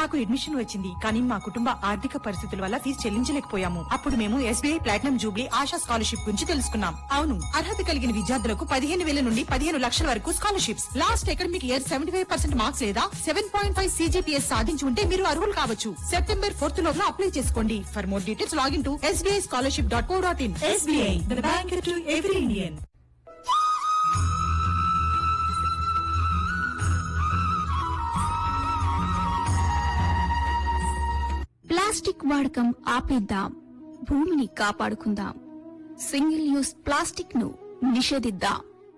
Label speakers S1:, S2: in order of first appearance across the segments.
S1: నాకు అడ్మిషన్ వచ్చింది కానీ మా కుటుంబ ఆర్థిక పరిస్థితుల వల్ల ఫీజు చెల్లించలేకపోయాము అప్పుడు మేము SBI platinum jubilee Asha scholarship గురించి తెలుసుకున్నాం అవును అర్హత కలిగిన విద్యార్థులకు పదిహేను వేల నుండి పదిహేను లక్షల వరకు scholarships last academic year seventy five percent marks లేదా సెవెన్ పాయింట్ ఫైవ్ సీజీపీఎస్ సాధించి ఉంటే మీరు అర్హులు కావచ్చు సెప్టెంబర్ ఫోర్త్ లోపల అప్లై చేసుకోండి for more details login to SBI scholarship dot co dot in SBI the bank to every Indian
S2: plastic వాడకం ఆపేద్దాం భూమిని కాపాడుకుందాం సింగిల్ యూస్ ప్లాస్టిక్ ను నిషేధిద్దాం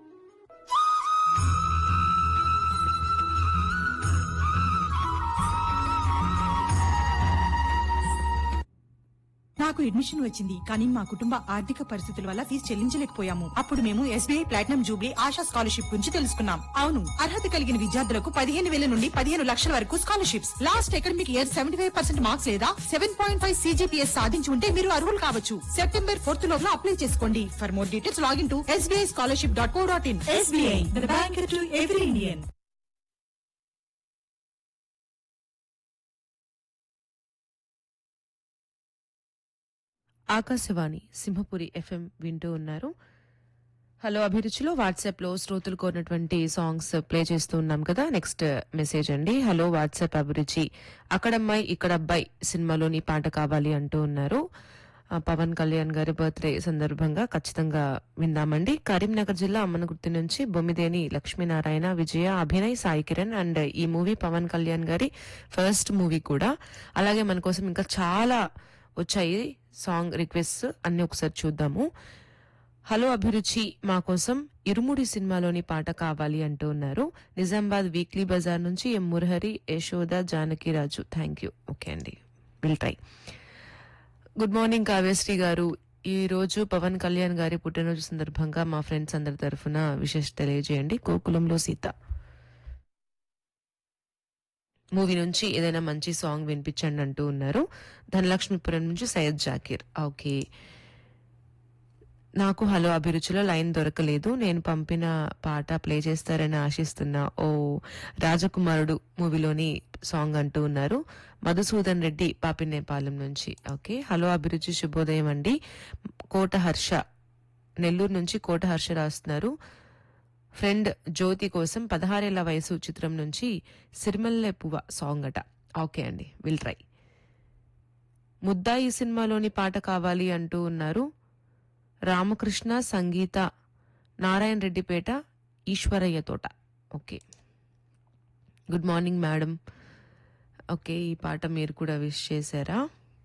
S1: నాకు అడ్మిషన్ వచ్చింది కానీ మా కుటుంబ ఆర్థిక పరిస్థితుల వల్ల ఫీజు చెల్లించలేకపోయాము అప్పుడు మేము SBI platinum jubilee Asha scholarship గురించి తెలుసుకున్నాం అవును అర్హత కలిగిన విద్యార్థులకు పదిహేను వేల నుండి పదిహేను లక్షల వరకు scholarships last academic year seventy five percent marks లేదా సెవెన్ పాయింట్ ఫైవ్ సీజీపీఎస్ సాధించి ఉంటే మీరు అర్హులు కావచ్చు సెప్టెంబర్ ఫోర్త్ లోపల అప్లై చేసుకోండి for more details login to SBI scholarship dot co dot in SBI the bank to every Indian
S3: Akashvani Simhapuri FM వింటూ ఉన్నారు హలో అభిరుచిలో వాట్సాప్లో శ్రోతలు కోరినటువంటి సాంగ్స్ ప్లే చేస్తూ ఉన్నాం కదా నెక్స్ట్ మెసేజ్ అండి హలో వాట్సాప్ అభిరుచి అక్కడమ్మాయి ఇక్కడ అబ్బాయి సినిమాలోని పాట కావాలి అంటూ ఉన్నారు ఆ, పవన్ కళ్యాణ్ గారి బర్త్డే సందర్భంగా ఖచ్చితంగా విందామండి కరీంనగర్ జిల్లా అమ్మనగుర్తి నుంచి బొమ్మిదేని లక్ష్మీనారాయణ విజయ అభినయ్ సాయి కిరణ్ అండ్ ఈ మూవీ పవన్ కళ్యాణ్ గారి ఫస్ట్ మూవీ కూడా అలాగే మన కోసం ఇంకా చాలా వచ్చాయి సాంగ్ రిక్వెస్ట్ అన్ని ఒకసారి చూద్దాము హలో అభిరుచి మా కోసం ఇరుముడి సినిమాలోని పాట కావాలి అంటూ ఉన్నారు నిజామాబాద్ వీక్లీ బజార్ నుంచి M Murahari Yashoda Janakiraju thank you okay అండి will try good morning Kavyasri గారు ఈ రోజు పవన్ కళ్యాణ్ గారి పుట్టినరోజు సందర్భంగా మా ఫ్రెండ్స్ అందరి తరఫున విశేష తెలియజేయండి గోకులంలో సీత మూవీ నుంచి ఏదైనా మంచి సాంగ్ వినిపించండి అంటూ ఉన్నారు ధనలక్ష్మీపురం నుంచి సయ్యద్ జాకీర్ ఓకే నాకు హలో అభిరుచిలో లైన్ దొరకలేదు నేను పంపిన పాట ప్లే చేస్తారని ఆశిస్తున్నా ఓ రాజకుమారుడు మూవీలోని సాంగ్ అంటూ ఉన్నారు మధుసూదన్ రెడ్డి పాపినేపాలెం నుంచి ఓకే హలో అభిరుచి శుభోదయం అండి కోట హర్ష నెల్లూరు నుంచి కోట హర్ష రాస్తున్నారు ఫ్రెండ్ జ్యోతి కోసం పదహారేళ్ల వయసు చిత్రం నుంచి సిరిమల్లె పువ్వ సాంగ్ అట ఓకే అండి విల్ ట్రై ముద్దాయి సినిమాలోని పాట కావాలి అంటూ ఉన్నారు రామకృష్ణ సంగీత Narayana Reddypeta Eswaraiah Thota okay good morning madam okay ఈ పాట మీరు కూడా విష్ చేశారా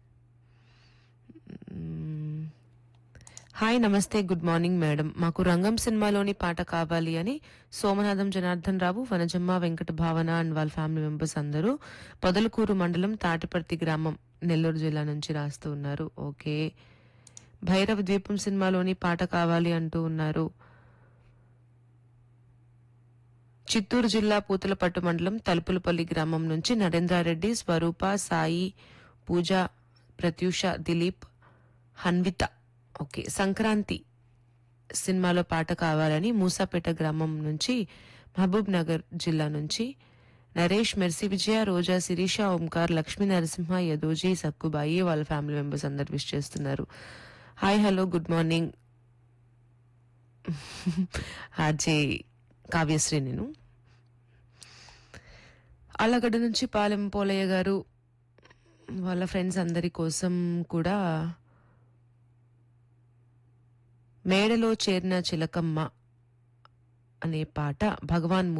S3: మ్మ్. హాయ్ నమస్తే గుడ్ మార్నింగ్ మేడం మాకు రంగం సినిమాలోని పాట కావాలి అని సోమనాథం జనార్దన్ రావు వనజమ్మ వెంకట భావన అండ్ వాళ్ళ ఫ్యామిలీ మెంబర్స్ అందరూ పొదలకూరు మండలం తాటిపర్తి గ్రామం నెల్లూరు జిల్లా నుంచి రాస్తూ ఉన్నారు ఓకే భైరవ ద్వీపం సినిమాలోని పాట కావాలి అంటూ ఉన్నారు చిత్తూరు జిల్లా పూతలపట్టు మండలం తలుపులపల్లి గ్రామం నుంచి నరేంద్రారెడ్డి స్వరూప సాయి పూజ ప్రత్యూష దిలీప్ హన్విత ఓకే సంక్రాంతి సినిమాలో పాట కావాలని మూసాపేట గ్రామం నుంచి మహబూబ్ నగర్ జిల్లా నుంచి నరేష్ మెర్సి విజయ రోజా శిరీష ఓంకార్ లక్ష్మీ నరసింహ యదోజీ సక్కుబాయి వాళ్ళ ఫ్యామిలీ మెంబర్స్ అందరు విష్ చేస్తున్నారు hi hello good morning RJ Kavyasri నేను ఆలగడ్డ నుంచి పాలెం పోలయ్య గారు వాళ్ళ ఫ్రెండ్స్ అందరి కోసం కూడా మేడలో చేరిన చిలకమ్మ అనే పాట భగవాన్